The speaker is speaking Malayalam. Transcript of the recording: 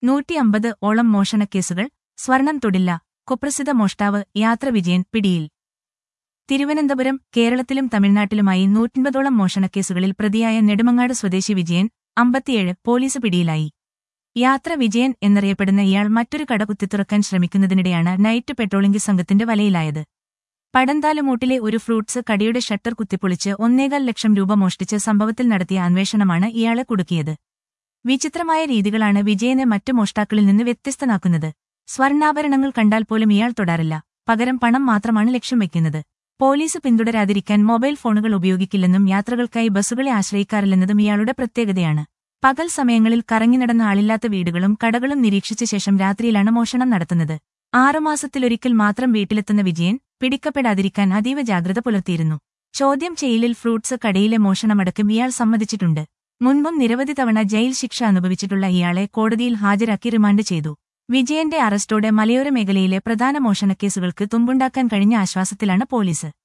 നൂറ്റി അമ്പത് ഓളം മോഷണക്കേസുകൾ സ്വർണം തൊടില്ല കുപ്രസിദ്ധ മോഷ്ടാവ് യാത്ര വിജയൻ പിടിയിൽ തിരുവനന്തപുരം കേരളത്തിലും തമിഴ്നാട്ടിലുമായി നൂറ്റമ്പതോളം മോഷണക്കേസുകളിൽ പ്രതിയായ നെടുമങ്ങാട് സ്വദേശി വിജയൻ അമ്പത്തിയേഴ് പോലീസ് പിടിയിലായി യാത്ര വിജയൻ എന്നറിയപ്പെടുന്ന ഇയാൾ മറ്റൊരു കട കുത്തിത്തുറക്കാൻ ശ്രമിക്കുന്നതിനിടെയാണ് നൈറ്റ് പെട്രോളിംഗ് സംഘത്തിന്റെ വലയിലായത് പടന്താലുമൂട്ടിലെ ഒരു ഫ്രൂട്ട്സ് കടയുടെ ഷട്ടർ കുത്തിപ്പൊളിച്ച് ഒന്നേകാൽ ലക്ഷം രൂപ മോഷ്ടിച്ച സംഭവത്തിൽ നടത്തിയ അന്വേഷണമാണ് ഇയാളെ കുടുക്കിയത് വിചിത്രമായ രീതികളാണ് വിജയനെ മറ്റു മോഷ്ടാക്കളിൽ നിന്ന് വ്യത്യസ്തനാക്കുന്നത് സ്വർണ്ണാഭരണങ്ങൾ കണ്ടാൽ പോലും ഇയാൾ തൊടാറില്ല പകരം പണം മാത്രമാണ് ലക്ഷ്യം വെക്കുന്നത് പോലീസ് പിന്തുടരാതിരിക്കാൻ മൊബൈൽ ഫോണുകൾ ഉപയോഗിക്കില്ലെന്നും യാത്രകൾക്കായി ബസ്സുകളെ ആശ്രയിക്കാറില്ലെന്നതും ഇയാളുടെ പ്രത്യേകതയാണ് പകൽ സമയങ്ങളിൽ കറങ്ങി നടന്ന ആളില്ലാത്ത വീടുകളും കടകളും നിരീക്ഷിച്ച ശേഷം രാത്രിയിലാണ് മോഷണം നടത്തുന്നത് ആറുമാസത്തിലൊരിക്കൽ മാത്രം വീട്ടിലെത്തുന്ന വിജയൻ പിടിക്കപ്പെടാതിരിക്കാൻ അതീവ ജാഗ്രത പുലർത്തിയിരുന്നു ചോദ്യം ചെയ്യലിൽ ഫ്രൂട്ട്സ് കടയിലെ മോഷണമടക്കം ഇയാൾ സമ്മതിച്ചിട്ടുണ്ട് മുൻപും നിരവധി തവണ ജയിൽ ശിക്ഷ അനുഭവിച്ചിട്ടുള്ള ഇയാളെ കോടതിയിൽ ഹാജരാക്കി റിമാൻഡ് ചെയ്തു വിജയന്റെ അറസ്റ്റോടെ മലയോര മേഖലയിലെ പ്രധാന മോഷണക്കേസുകൾക്ക് തുമ്പുണ്ടാക്കാൻ കഴിഞ്ഞ ആശ്വാസത്തിലാണ് പോലീസ്